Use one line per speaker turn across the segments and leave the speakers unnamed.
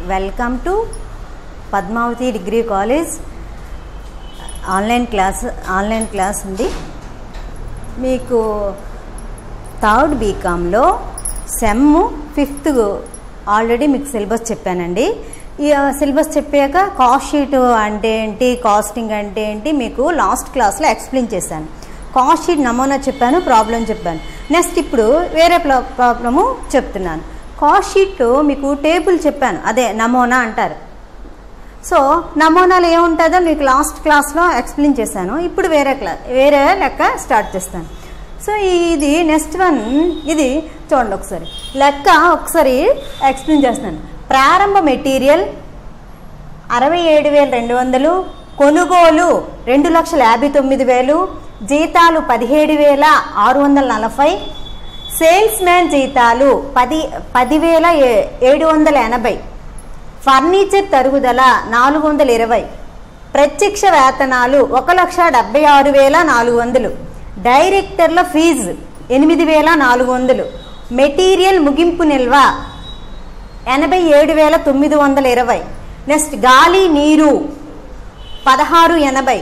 welcome to Padmavati degree college online class online class ఉంది మీకు third బీకామ్లో సెమ్ ఫిఫ్త్ ఆల్రెడీ మీకు సిలబస్ చెప్పానండి ఈ సిలబస్ చెప్పాక కాస్ట్ షీట్ అంటే ఏంటి కాస్టింగ్ అంటే ఏంటి మీకు లాస్ట్ క్లాస్లో ఎక్స్ప్లెయిన్ చేశాను కాస్ట్ షీట్ నమూనా చెప్పాను ప్రాబ్లం చెప్పాను నెక్స్ట్ ఇప్పుడు వేరే ప్రాబ్లము చెప్తున్నాను కాస్ట్ షీట్ మీకు టేబుల్ చెప్పాను అదే నమూనా అంటారు సో నమూనాలు ఏముంటుందో మీకు లాస్ట్ క్లాస్లో ఎక్స్ప్లెయిన్ చేశాను ఇప్పుడు వేరే క్లాస్ వేరే లెక్క స్టార్ట్ చేస్తాను సో ఇది నెక్స్ట్ వన్ ఇది చూడండి ఒకసారి లెక్క ఒకసారి ఎక్స్ప్లెయిన్ చేస్తాను ప్రారంభ మెటీరియల్ అరవై ఏడు వేల రెండు వందలు కొనుగోలు రెండు లక్షల యాభై తొమ్మిది వేలు జీతాలు పదిహేడు వేల ఆరు వందల నలభై సేల్స్ మ్యాన్ జీతాలు పది పదివేల ఏ- ఏడు వందల ఎనభై ఫర్నిచర్ తరుగుదల నాలుగు వందల ఇరవై ప్రత్యక్ష వేతనాలు ఒక లక్ష డెబ్బై ఆరు వేల నాలుగు వందలు డైరెక్టర్ల ఫీజు ఎనిమిది వేల నాలుగు వందలు మెటీరియల్ ముగింపు నిల్వ ఎనభై ఏడు వేల తొమ్మిది వందల ఇరవై నెక్స్ట్ గాలి నీరు పదహారు ఎనభై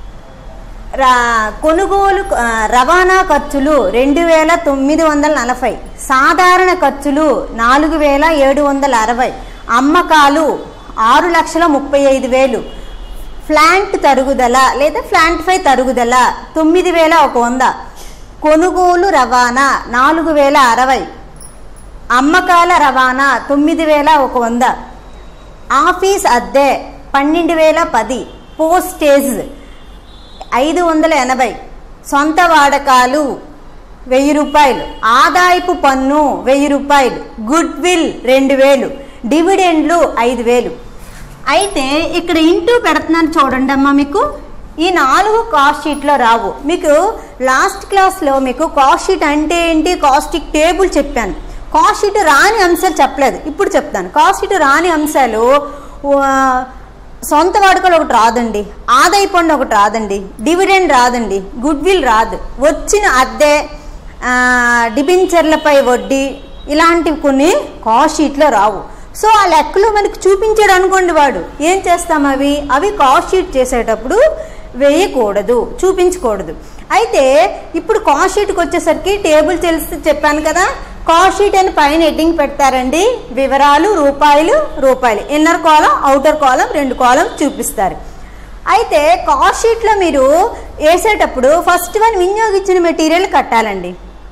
రా కొనుగోలు ఆ, రవాణా ఖర్చులు రెండు వేల తొమ్మిది వందల నలభై సాధారణ ఖర్చులు నాలుగు వేల ఏడు వందల అరవై అమ్మకాలు ఆరు లక్షల ముప్పై ఐదు వేలు ఫ్లాంట్ తరుగుదల లేదా ఫ్లాంట్ ఫై తరుగుదల తొమ్మిది వేల ఒక వంద కొనుగోలు రవాణా నాలుగు వేల అరవై అమ్మకాల రవాణా తొమ్మిది వేల ఒక వంద ఆఫీస్ అద్దె పన్నెండు వేల పది పోస్టేజ్ ఐదు వందల ఎనభై సొంత వాడకాలు వెయ్యి రూపాయలు ఆదాయపు పన్ను వెయ్యి రూపాయలు గుడ్ విల్ రెండు వేలు డివిడెండ్లు ఐదు వేలు అయితే ఇక్కడ ఇంటూ పెడుతున్నాను చూడండి అమ్మా మీకు ఈ నాలుగు కాస్ట్ షీట్లో రావు మీకు లాస్ట్ క్లాస్లో మీకు కాస్ట్ షీట్ అంటే ఏంటి కాస్టిక్ టేబుల్ చెప్పాను కాస్ట్ షీట్ రాని అంశాలు చెప్పలేదు ఇప్పుడు చెప్తాను కాస్ట్ షీట్ రాని అంశాలు ఆ, సొంత వాడుకలు ఒకటి రాదండి ఆదాయ పన్ను ఒకటి రాదండి డివిడెండ్ రాదండి గుడ్ విల్ రాదు వచ్చిన అద్దె ఆ, డిబెంచర్లపై వడ్డీ ఇలాంటివి కొన్ని కాస్ట్ షీట్లో రావు సో ఆ లెక్కలు మనకి చూపించాడు అనుకోండి వాడు ఏం చేస్తాం అవి అవి కాస్ట్ షీట్ చేసేటప్పుడు వేయకూడదు చూపించకూడదు అయితే ఇప్పుడు కాస్ట్ షీట్కి వచ్చేసరికి టేబుల్ తెలిసి చెప్పాను కదా కాస్ట్ షీట్ అని పైన హెడ్డింగ్ పెడతారండి వివరాలు రూపాయలు రూపాయలు ఇన్నర్ కాలం అవుటర్ కాలం రెండు కాలం చూపిస్తారు అయితే కాస్ట్ షీట్లో మీరు వేసేటప్పుడు ఫస్ట్ వన్ వినియోగించిన మెటీరియల్ కట్టాలండి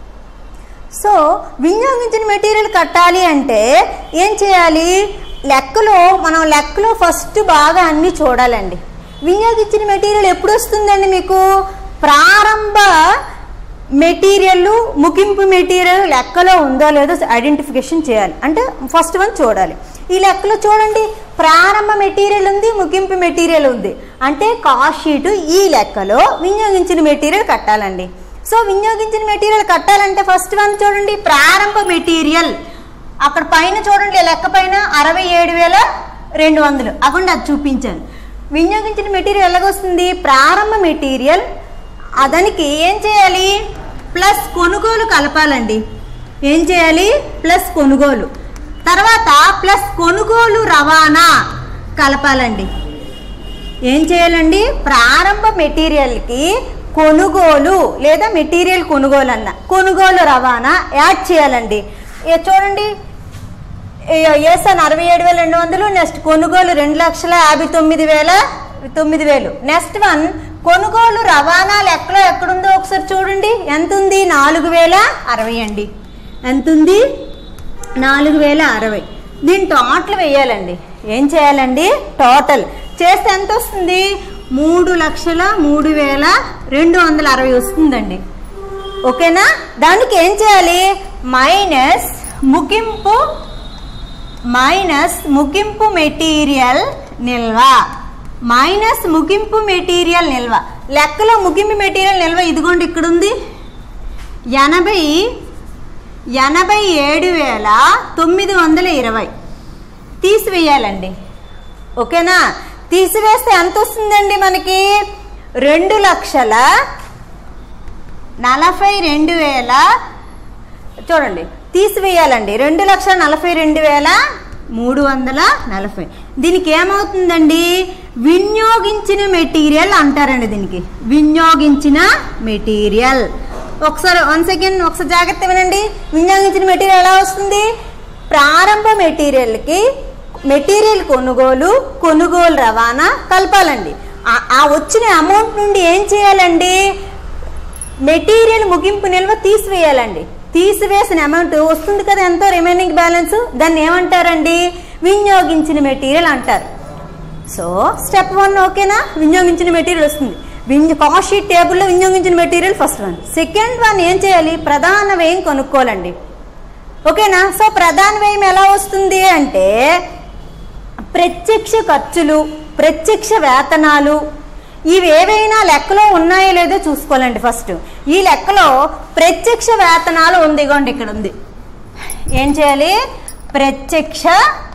సో వినియోగించిన మెటీరియల్ కట్టాలి అంటే ఏం చేయాలి లెక్కలో మనం లెక్కలో ఫస్ట్ బాగా అన్నీ చూడాలండి వినియోగించిన మెటీరియల్ ఎప్పుడు వస్తుందండి మీకు ప్రారంభ మెటీరియల్ ముగింపు మెటీరియల్ లెక్కలో ఉందో లేదో ఐడెంటిఫికేషన్ చేయాలి అంటే ఫస్ట్ వన్ చూడాలి ఈ లెక్కలో చూడండి ప్రారంభ మెటీరియల్ ఉంది ముగింపు మెటీరియల్ ఉంది అంటే కాస్ట్ షీట్ ఈ లెక్కలో వినియోగించిన మెటీరియల్ కట్టాలండి సో వినియోగించిన మెటీరియల్ కట్టాలంటే ఫస్ట్ వన్ చూడండి ప్రారంభ మెటీరియల్ అక్కడ పైన చూడండి లెక్క పైన అరవై ఏడు వేల రెండు వందలు అక్కడ అది చూపించాను వినియోగించిన మెటీరియల్ ఎలాగొస్తుంది ప్రారంభ మెటీరియల్ అదానికి ఏం చేయాలి ప్లస్ కొనుగోలు కలపాలండి ఏం చేయాలి ప్లస్ కొనుగోలు తర్వాత ప్లస్ కొనుగోలు రవాణా కలపాలండి ఏం చేయాలండి ప్రారంభ మెటీరియల్కి కొనుగోలు లేదా మెటీరియల్ కొనుగోలు అన్న కొనుగోలు రవాణా యాడ్ చేయాలండి ఏ చూడండి ఏసాన్ అరవై ఏడు వేల రెండు వందలు నెక్స్ట్ కొనుగోలు రెండు లక్షల యాభై తొమ్మిది వేల తొమ్మిది వేలు నెక్స్ట్ వన్ కొనుగోలు రవాణా లెక్కలో ఎక్కడుందో ఒకసారి చూడండి ఎంత ఉంది నాలుగు వేల అరవై అండి ఎంత ఉంది నాలుగు వేల అరవై దీని టోటల్ వేయాలండి ఏం చేయాలండి టోటల్ చేస్తే ఎంత వస్తుంది మూడు లక్షల మూడు వేల రెండు వందల అరవై వస్తుందండి ఓకేనా దానికి ఏం చేయాలి మైనస్ ముగింపు మైనస్ ముగింపు మెటీరియల్ నిల్వ మైనస్ ముగింపు మెటీరియల్ నిల్వ లెక్కలో ముగింపు మెటీరియల్ నిల్వ ఇదిగోండి ఇక్కడ ఉంది ఎనభై ఎనభై ఏడు వేల తొమ్మిది వందల ఇరవై తీసివేయాలండి ఓకేనా తీసివేస్తే ఎంత వస్తుందండి మనకి రెండు లక్షల నలభై రెండు వేల చూడండి తీసివేయాలండి రెండు లక్షల నలభై రెండు వేల మూడు వందల నలభై దీనికి ఏమవుతుందండి వినియోగించిన మెటీరియల్ అంటారండి దీనికి వినియోగించిన మెటీరియల్ ఒకసారి వన్ సెకండ్ ఒకసారి జాగ్రత్త వినండి వినియోగించిన మెటీరియల్ ఎలా వస్తుంది ప్రారంభ మెటీరియల్కి మెటీరియల్ కొనుగోలు కొనుగోలు రవాణా కలపాలండి ఆ- ఆ వచ్చిన అమౌంట్ నుండి ఏం చేయాలండి మెటీరియల్ ముగింపు నిల్వ తీసివేయాలండి తీసివేసిన అమౌంట్ వస్తుంది కదా ఎంతో రిమైనింగ్ బ్యాలెన్స్ దాన్ని ఏమంటారండి వినియోగించిన మెటీరియల్ అంటారు సో స్టెప్ వన్ ఓకేనా వినియోగించిన మెటీరియల్ వస్తుంది విని కాస్ట్ షీట్ టేబుల్లో వినియోగించిన material first one second one ఏం చేయాలి ప్రధాన వ్యయం కొనుక్కోవాలండి ఓకేనా సో ప్రధాన వ్యయం ఎలా వస్తుంది అంటే ప్రత్యక్ష ఖర్చులు ప్రత్యక్ష వేతనాలు ఇవి ఏవైనా లెక్కలో ఉన్నాయో లేదో చూసుకోవాలండి ఫస్ట్ ఈ లెక్కలో ప్రత్యక్ష వేతనాలు ఉంది ఇగోండి ఇక్కడ ఉంది ఏం చేయాలి ప్రత్యక్ష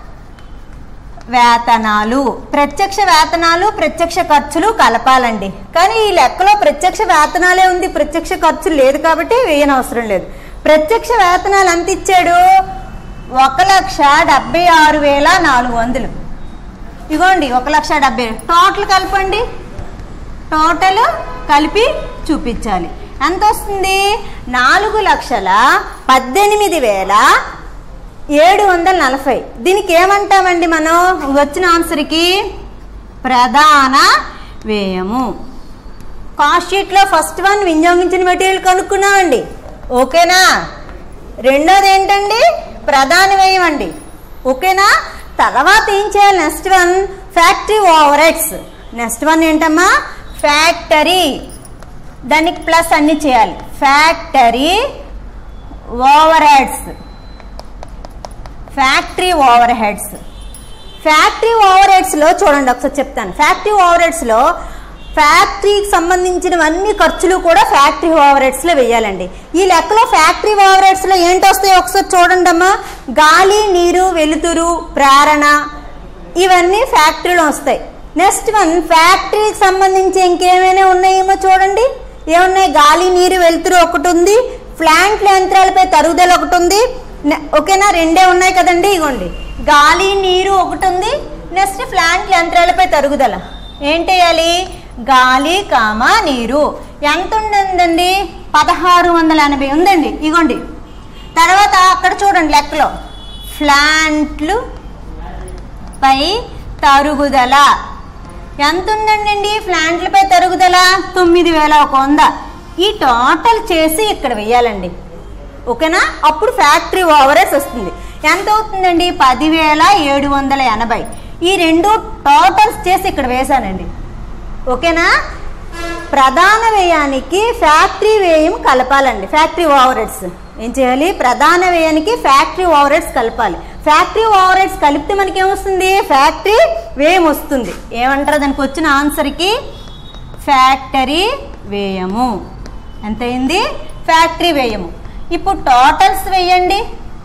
వేతనాలు ప్రత్యక్ష వేతనాలు ప్రత్యక్ష ఖర్చులు కలపాలండి కానీ ఈ లెక్కలో ప్రత్యక్ష వేతనాలే ఉంది ప్రత్యక్ష ఖర్చులు లేదు కాబట్టి వేయనవసరం లేదు ప్రత్యక్ష వేతనాలు ఎంత ఇచ్చాడు ఒక లక్ష డెబ్బై ఆరు వేల నాలుగు వందలు ఇగోండి ఒక లక్ష డెబ్బై టోటల్ కలపండి టోటల్ కలిపి చూపించాలి ఎంత వస్తుంది నాలుగు లక్షల పద్దెనిమిది వేల ఏడు వందల నలభై దీనికి ఏమంటామండి మనం వచ్చిన ఆన్సర్కి ప్రధాన వ్యయము కాస్ట్ షీట్లో ఫస్ట్ వన్ వినియోగించిన మెటీరియల్ కనుక్కున్నామండి ఓకేనా రెండోది ఏంటండి ప్రధాన వ్యయం అండి ఓకేనా తర్వాత ఏం చేయాలి next one factory overheads next one ఏంటమ్మా ఫ్యాక్టరీ దానికి ప్లస్ అన్ని చేయాలి factory overheads factory overheads factory ఓవర్ హెడ్స్లో చూడండి ఒకసారి చెప్తాను ఫ్యాక్టరీ ఓవర్ హెడ్స్లో ఫ్యాక్టరీకి సంబంధించినవన్నీ ఖర్చులు కూడా ఫ్యాక్టరీ ఓవర్ హెడ్స్లో వేయాలండి ఈ లెక్కలో ఫ్యాక్టరీ ఓవర్ హెడ్స్లో ఏంటి వస్తాయి ఒకసారి చూడండి అమ్మా గాలి నీరు వెలుతురు ప్రేరణ ఇవన్నీ ఫ్యాక్టరీలో వస్తాయి నెక్స్ట్ వన్ ఫ్యాక్టరీకి సంబంధించి ఇంకేమైనా ఉన్నాయేమో చూడండి ఏమున్నాయి గాలి నీరు వెలుతురు ఒకటి ఉంది ప్లాంట్ల యంత్రాలపై తరుగుదల ఒకటి ఉంది నె- ఓకేనా రెండే ఉన్నాయి కదండి ఇగోండి గాలి నీరు ఒకటి ఉంది నెక్స్ట్ ప్లాంట్ల యంత్రాలపై తరుగుదల ఏంటేయాలి గాలి కామ నీరు ఎంత ఉందండి పదహారు వందల ఎనభై ఉందండి ఇగోండి తర్వాత అక్కడ చూడండి లెక్కలో ప్లాంట్లు పై తరుగుదల ఎంత ఉందండి ప్లాంట్లపై తరుగుదల తొమ్మిది వేల ఒక వంద ఈ టోటల్ చేసి ఇక్కడ వెయ్యాలండి ఓకేనా అప్పుడు ఫ్యాక్టరీ ఓవరేజ్ వస్తుంది ఎంత అవుతుందండి పదివేల ఏడు వందల ఎనభై ఈ రెండు టోటల్స్ చేసి ఇక్కడ వేశానండి ఓకేనా ప్రధాన వ్యయానికి ఫ్యాక్టరీ వ్యయం కలపాలండి ఫ్యాక్టరీ ఓవరెడ్స్ ఏం చేయాలి ప్రధాన వ్యయానికి ఫ్యాక్టరీ ఓవరెడ్స్ కలపాలి ఫ్యాక్టరీ ఓవరెడ్స్ కలిపితే మనకి ఏమొస్తుంది ఫ్యాక్టరీ వ్యయం వస్తుంది ఏమంటారు దానికి వచ్చిన ఆన్సర్కి ఫ్యాక్టరీ వ్యయము ఎంత అయింది ఫ్యాక్టరీ వ్యయము ఇప్పుడు టోటల్స్ వేయండి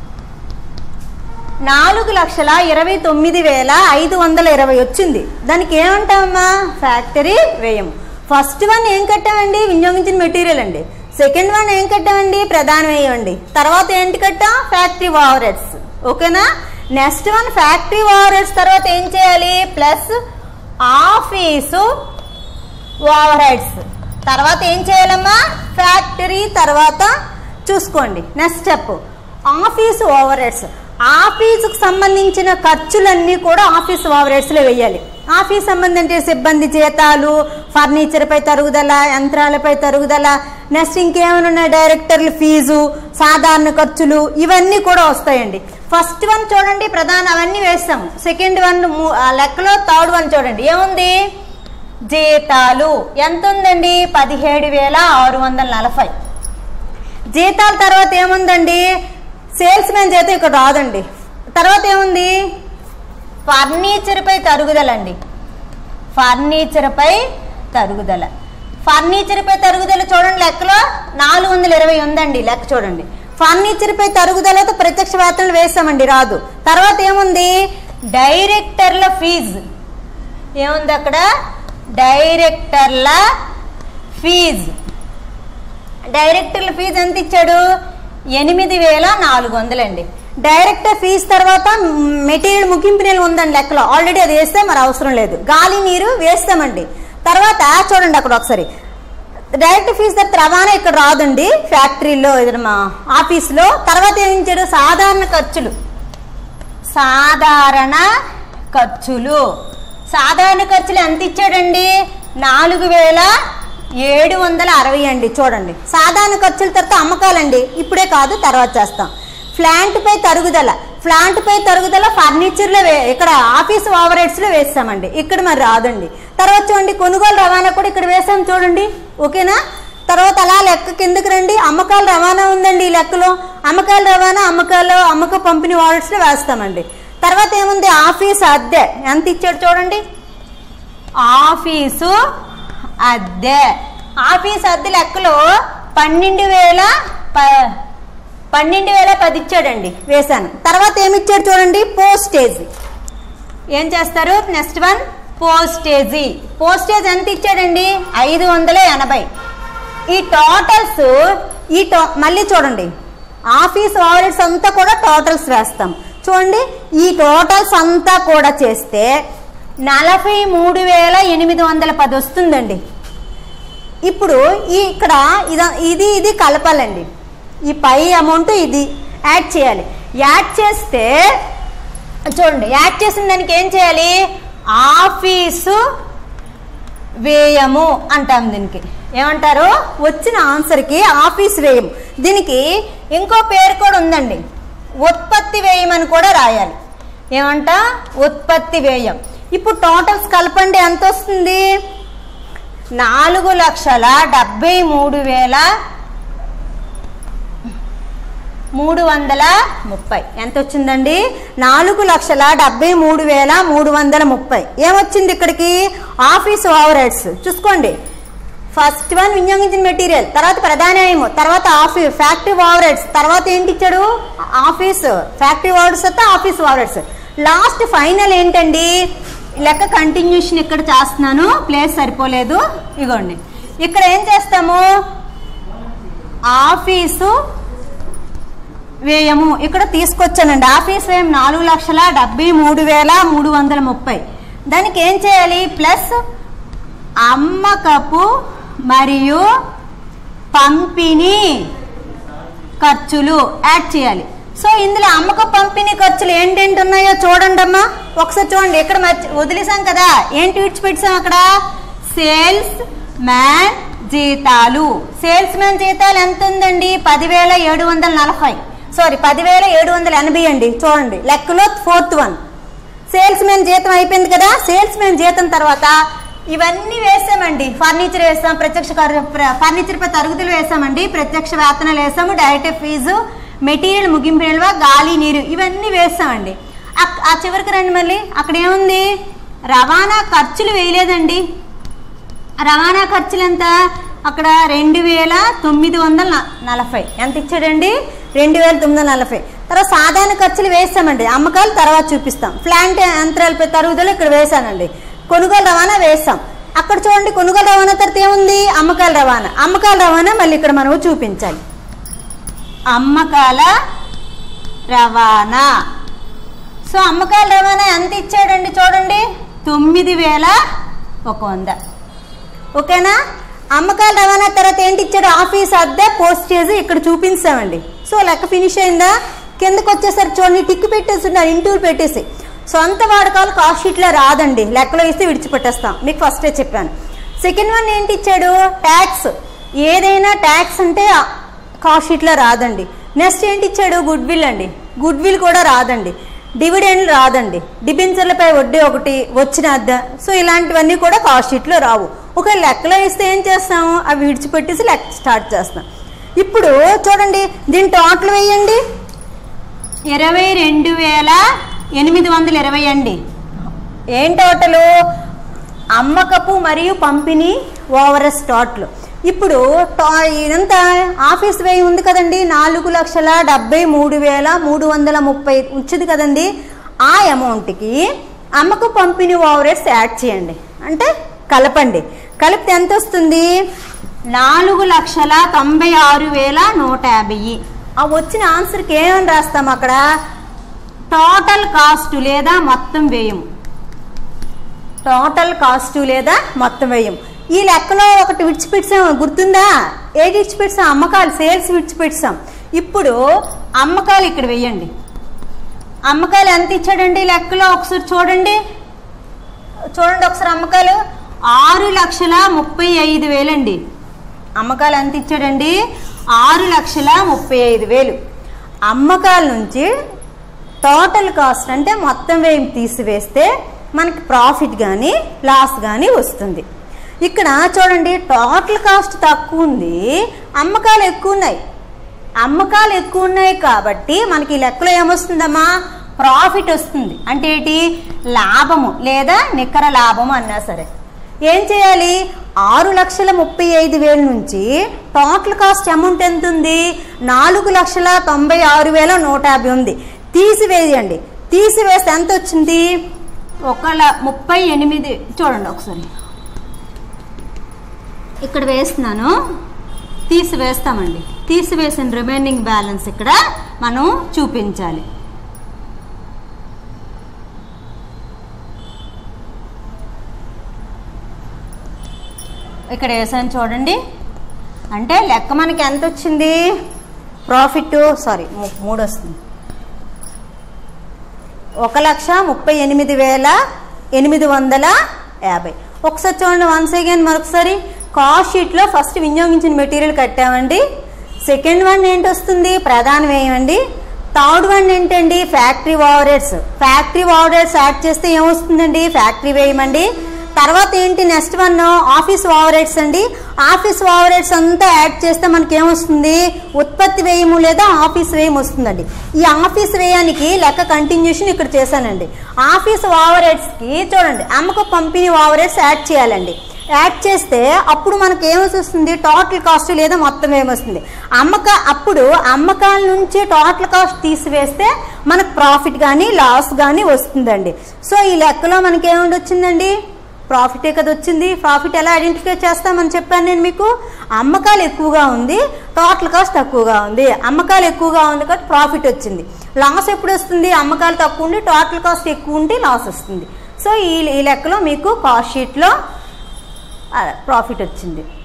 నాలుగు లక్షల ఇరవై తొమ్మిది వేల ఐదు వందల ఇరవై వచ్చింది దానికి ఏమంటామమ్మా ఫ్యాక్టరీ వ్యయం ఫస్ట్ వన్ ఏం కట్టామండి వినియోగించిన మెటీరియల్ అండి సెకండ్ వన్ ఏం కట్టామండి ప్రధాన వ్యయం అండి తర్వాత ఏంటి కట్టాం ఫ్యాక్టరీ ఓవరెడ్స్ ఓకేనా నెక్స్ట్ వన్ ఫ్యాక్టరీ ఓవరెడ్స్ తర్వాత ఏం చేయాలి ప్లస్ ఆఫీసు ఓవర్ హెడ్స్ తర్వాత ఏం చేయాలమ్మా ఫ్యాక్టరీ తర్వాత చూసుకోండి next step office overheads ఆఫీసుకు సంబంధించిన ఖర్చులన్నీ కూడా ఆఫీస్ ఓవర్ హెడ్స్లో వేయాలి ఆఫీస్ సంబంధించిన సిబ్బంది జీతాలు ఫర్నిచర్పై తరుగుదల యంత్రాలపై తరుగుదల నెక్స్ట్ ఇంకేమైనా ఉన్నాయి డైరెక్టర్ల ఫీజు సాధారణ ఖర్చులు ఇవన్నీ కూడా వస్తాయండి ఫస్ట్ వన్ చూడండి ప్రధాన అవన్నీ వేస్తాము సెకండ్ వన్ మూ- ఆ లెక్కలో థర్డ్ వన్ చూడండి ఏముంది జీతాలు ఎంత ఉందండి పదిహేడు వేల ఆరు వందల నలభై జీతాల తర్వాత ఏముందండి సేల్స్ మ్యాన్ జీతం ఇక్కడ రాదండి తర్వాత ఏముంది ఫర్నిచర్పై తరుగుదలండి ఫర్నిచర్పై తరుగుదల ఫర్నిచర్పై తరుగుదల చూడండి లెక్కలో నాలుగు వందల ఇరవై ఉందండి లెక్క చూడండి ఫర్నిచర్పై తరుగుదలతో ప్రత్యక్ష వేతనలు వేసామండి రాదు తర్వాత ఏముంది డైరెక్టర్ల ఫీజు ఏముంది అక్కడ డైరెక్టర్ల ఫీజు డైరెక్టర్ల ఫీజు ఎంత ఇచ్చాడు ఎనిమిది వేల నాలుగు వందలండి డైరెక్ట్ ఫీజు తర్వాత మెటీరియల్ ముగింపు నెల ఉందండి లెక్కలో ఆల్రెడీ అది వేస్తే మరి అవసరం లేదు గాలి నీరు వేస్తామండి తర్వాత చూడండి అక్కడ ఒకసారి డైరెక్ట్ ఫీజు తర్వాత రవాణా ఇక్కడ రాదండి ఫ్యాక్టరీలో ఏదైనా మా ఆఫీసులో తర్వాత ఏం ఇచ్చాడు సాధారణ ఖర్చులు సాధారణ ఖర్చులు సాధారణ ఖర్చులు ఎంత ఇచ్చాడండి నాలుగు వేల ఏడు వందల అరవై అండి చూడండి సాధారణ ఖర్చుల తర్వాత అమ్మకాలండి ఇప్పుడే కాదు తర్వాత చేస్తాం ఫ్లాంట్ పై తరుగుదల ఫ్లాంట్ పై తరుగుదల ఫర్నిచర్లో వే ఇక్కడ ఆఫీస్ ఓవర్ లో వేస్తామండి ఇక్కడ మరి రాదండి తర్వాత చూడండి కొనుగోలు రవాణా కూడా ఇక్కడ వేసాం చూడండి ఓకేనా తర్వాత అలా లెక్క కిందకి రండి అమ్మకాల రవాణా ఉందండి ఈ లెక్కలో అమ్మకాల రవాణా అమ్మకాలు అమ్మక పంపిణీ లో వేస్తామండి తర్వాత ఏముంది ఆఫీస్ అద్దె ఎంత ఇచ్చాడు చూడండి ఆఫీసు అద్దె ఆఫీస్ అద్దె లెక్కలో పన్నెండు వేల ప పన్నెండు వేల పది ఇచ్చాడండి వేశాను తర్వాత ఏమి ఇచ్చాడు చూడండి పోస్టేజ్ ఏం చేస్తారు నెక్స్ట్ వన్ పోస్టేజీ పోస్టేజ్ ఎంత ఇచ్చాడండి ఐదు వందల ఎనభై ఈ టోటల్స్ ఈ టో మళ్ళీ చూడండి ఆఫీస్ ఆడిట్స్ అంతా కూడా టోటల్స్ వేస్తాం చూడండి ఈ టోటల్స్ అంతా కూడా చేస్తే నలభై మూడు వేల ఎనిమిది వందల పది వస్తుందండి ఇప్పుడు ఈ ఇక్కడ ఇద ఇది ఇది కలపాలండి ఈ పై అమౌంట్ ఇది యాడ్ చేయాలి యాడ్ చేస్తే చూడండి యాడ్ చేసిన దానికి ఏం చేయాలి ఆఫీసు వ్యయము అంటాం దీనికి ఏమంటారు వచ్చిన ఆన్సర్కి ఆఫీస్ వ్యయం దీనికి ఇంకో పేరు కూడా ఉందండి ఉత్పత్తి వ్యయం అని కూడా రాయాలి ఏమంట ఉత్పత్తి వ్యయం ఇప్పుడు టోటల్స్ కలపండి ఎంత వస్తుంది నాలుగు లక్షల డెబ్బై మూడు వేల మూడు వందల ముప్పై ఎంత వచ్చిందండి నాలుగు లక్షల డెబ్బై మూడు వేల మూడు వందల ముప్పై ఏమొచ్చింది ఇక్కడికి ఆఫీస్ ఓవర్ హెడ్స్ చూసుకోండి ఫస్ట్ వన్ వినియోగించిన మెటీరియల్ తర్వాత ప్రధానమేమో తర్వాత ఆఫీస్ ఫ్యాక్టరీ ఓవర్ హెడ్స్ తర్వాత ఏంటి ఇచ్చాడు ఆఫీస్ ఫ్యాక్టరీ ఓవర్స్ తర్వాత office overheads last final ఏంటండి లెక్క కంటిన్యూషన్ ఇక్కడ చేస్తున్నాను ప్లేస్ సరిపోలేదు ఇగోండి ఇక్కడ ఏం చేస్తాము ఆఫీసు వ్యయము ఇక్కడ తీసుకొచ్చానండి ఆఫీస్ వ్యయం నాలుగు లక్షల డెబ్బై మూడు వేల మూడు వందల ముప్పై దానికి ఏం చేయాలి ప్లస్ అమ్మకపు మరియు పంపిణీ ఖర్చులు యాడ్ చేయాలి సో ఇందులో అమ్మక పంపిణీ ఖర్చులు ఏంటేంటి ఉన్నాయో చూడండి అమ్మా ఒకసారి చూడండి ఇక్కడ మర్చి వదిలేసాం కదా ఏంటి విడిచిపెట్టాం అక్కడ సేల్స్ మ్యాన్ జీతాలు సేల్స్ మ్యాన్ జీతాలు ఎంత ఉందండి పదివేల ఏడు వందల నలభై సారీ పదివేల ఏడు వందల ఎనభై అండి చూడండి లెక్కలో ఫోర్త్ వన్ సేల్స్ మ్యాన్ జీతం అయిపోయింది కదా సేల్స్ మ్యాన్ జీతం తర్వాత ఇవన్నీ వేసామండి ఫర్నిచర్ వేసాం ప్రత్యక్ష ఖర్చు- ప్ర- ఫర్నిచర్ పై తరుగుదల వేసామండి ప్రత్యక్ష వేతనాలు వేసాము డైరెక్ట్ ఫీజు మెటీరియల్ ముగింపు నిల్వ గాలి నీరు ఇవన్నీ వేసామండి అక్- ఆ చివరికి రండి మళ్ళీ అక్కడ ఏముంది రవాణా ఖర్చులు వేయలేదండి రవాణా ఖర్చులు ఎంత అక్కడ రెండు వేల తొమ్మిది వందల న- నలభై ఎంత ఇచ్చాడండి రెండు వేల తొమ్మిది వందల నలభై తర్వాత సాధారణ ఖర్చులు వేసామండి అమ్మకాలు తర్వాత చూపిస్తాం ప్లాంట్ యంత్రాలపై తరుగుదల ఇక్కడ వేసానండి కొనుగోలు రవాణా వేసాం అక్కడ చూడండి కొనుగోలు రవాణా తర్వాత ఏముంది అమ్మకాల రవాణా అమ్మకాల రవాణా మళ్ళీ ఇక్కడ మనము చూపించాలి అమ్మకాల రవాణా సో అమ్మకాల రవాణా ఎంత ఇచ్చాడండి చూడండి తొమ్మిది వేల ఒక వంద ఓకేనా అమ్మకాల రవాణా తర్వాత ఏంటి ఇచ్చాడు ఆఫీస్ అద్దె పోస్టేజ్ ఇక్కడ చూపించామండి సో లెక్క ఫినిష్ అయిందా కిందకు వచ్చేసరికి చూడండి టిక్ పెట్టేసి ఉన్నారు ఇంటూరు పెట్టేసి సొంత వాడకాలు కాస్ట్ షీట్లో రాదండి లెక్కలో ఇస్తే విడిచిపెట్టేస్తాం మీకు ఫస్టే చెప్పాను సెకండ్ వన్ ఏంటి ఇచ్చాడు ట్యాక్స్ ఏదైనా ట్యాక్స్ అంటే కాస్ట్ షీట్లో రాదండి నెక్స్ట్ ఏంటి ఇచ్చాడు గుడ్ విల్ అండి గుడ్ విల్ కూడా రాదండి డివిడెండ్ రాదండి డిబెంచర్లపై వడ్డీ ఒకటి వచ్చిన అద్దె సో ఇలాంటివన్నీ కూడా కాస్ట్ షీట్లో రావు ఒక లెక్కలో ఇస్తే ఏం చేస్తాము అవి విడిచిపెట్టేసి లెక్క స్టార్ట్ చేస్తాం ఇప్పుడు చూడండి దీని టోటల్ వేయండి ఇరవై రెండు వేల ఎనిమిది వందల ఇరవై అండి ఏం టోటలు అమ్మకపు మరియు పంపిణీ ఓవరస్ టోటల్ ఇప్పుడు టో- ఇదంతా ఆఫీస్ వ్యయం ఉంది కదండి నాలుగు లక్షల డెబ్బై మూడు వేల మూడు వందల ముప్పై వచ్చింది కదండి ఆ అమౌంట్కి అమ్మకు పంపిణీ ఓవరేట్స్ యాడ్ చేయండి అంటే కలపండి కలిపితే ఎంత వస్తుంది నాలుగు లక్షల తొంభై ఆరు వేల నూట యాభై ఆ వచ్చిన ఆన్సర్కి ఏమని రాస్తాం అక్కడ టోటల్ కాస్ట్ లేదా మొత్తం వ్యయం టోటల్ కాస్ట్ లేదా మొత్తం వ్యయం ఈ లెక్కలో ఒకటి విడిచిపెట్టాం గుర్తుందా ఏది విడిచిపెట్టాం అమ్మకాలు సేల్స్ విడిచిపెట్టాం ఇప్పుడు అమ్మకాలు ఇక్కడ వెయ్యండి అమ్మకాలు ఎంత ఇచ్చాడండి ఈ లెక్కలో ఒకసారి చూడండి చూడండి ఒకసారి అమ్మకాలు ఆరు లక్షల ముప్పై ఐదు వేలండి అమ్మకాలు ఎంత ఇచ్చాడండి ఆరు లక్షల ముప్పై ఐదు వేలు అమ్మకాల నుంచి టోటల్ కాస్ట్ అంటే మొత్తం వ్యయం తీసివేస్తే మనకి ప్రాఫిట్ కానీ లాస్ కానీ వస్తుంది ఇక్కడ చూడండి టోటల్ కాస్ట్ తక్కువ ఉంది అమ్మకాలు ఎక్కువ ఉన్నాయి అమ్మకాలు ఎక్కువ ఉన్నాయి కాబట్టి మనకి ఈ లెక్కలో ఏమొస్తుందమ్మా ప్రాఫిట్ వస్తుంది అంటే ఏంటి లాభము లేదా నికర లాభము అన్నా సరే ఏం చేయాలి ఆరు లక్షల ముప్పై ఐదు వేల నుంచి టోటల్ కాస్ట్ అమౌంట్ ఎంత ఉంది నాలుగు లక్షల తొంభై ఆరు వేల నూట యాభై ఉంది తీసివేయండి తీసివేస్తే ఎంత వచ్చింది ఒక ల- ముప్పై ఎనిమిది చూడండి ఒకసారి ఇక్కడ వేస్తున్నాను తీసివేస్తామండి తీసివేసిన రిమైనింగ్ బ్యాలెన్స్ ఇక్కడ మనం చూపించాలి ఇక్కడ వేసాను చూడండి అంటే లెక్క మనకి ఎంత వచ్చింది ప్రాఫిట్ సారీ మూడు వస్తుంది ఒక లక్ష ముప్పై ఎనిమిది వేల ఎనిమిది వందల యాభై ఒకసారి చూడండి వన్స్ అగైన్ మరొకసారి కాస్ట్ షీట్లో ఫస్ట్ వినియోగించిన మెటీరియల్ కట్టామండి సెకండ్ వన్ ఏంటి వస్తుంది ప్రధాన వ్యయం అండి థర్డ్ వన్ ఏంటండి factory overheads factory overheads add చేస్తే ఏమొస్తుందండి ఫ్యాక్టరీ వ్యయం అండి తర్వాత ఏంటి నెక్స్ట్ వన్ ఆఫీస్ ఓవరేట్స్ అండి ఆఫీస్ ఓవరేట్స్ అంతా యాడ్ చేస్తే మనకి ఏమొస్తుంది ఉత్పత్తి వ్యయము లేదా ఆఫీస్ వ్యయం వస్తుందండి ఈ ఆఫీస్ వ్యయానికి లెక్క కంటిన్యూషన్ ఇక్కడ చేశానండి ఆఫీస్ ఓవరేట్స్కి చూడండి అమ్మక పంపిణీ ఓవరేట్స్ యాడ్ చేయాలండి యాడ్ చేస్తే అప్పుడు మనకి ఏమొస్తుంది వస్తుంది టోటల్ కాస్ట్ లేదా మొత్తం ఏమొస్తుంది అమ్మక అప్పుడు అమ్మకాల నుంచి టోటల్ కాస్ట్ తీసివేస్తే మనకు ప్రాఫిట్ కానీ లాస్ కానీ వస్తుందండి సో ఈ లెక్కలో మనకి ఏముండి వచ్చిందండి ప్రాఫిటే కదా వచ్చింది ప్రాఫిట్ ఎలా ఐడెంటిఫై చేస్తామని చెప్పాను నేను మీకు అమ్మకాలు ఎక్కువగా ఉంది టోటల్ కాస్ట్ తక్కువగా ఉంది అమ్మకాలు ఎక్కువగా ఉంది కాబట్టి ప్రాఫిట్ వచ్చింది లాస్ ఎప్పుడు వస్తుంది అమ్మకాలు తక్కువ ఉండి టోటల్ కాస్ట్ ఎక్కువ ఉంటే లాస్ వస్తుంది సో ఈ ఈ లెక్కలో మీకు కాస్ట్ షీట్లో ప్రాఫిట్ వచ్చింది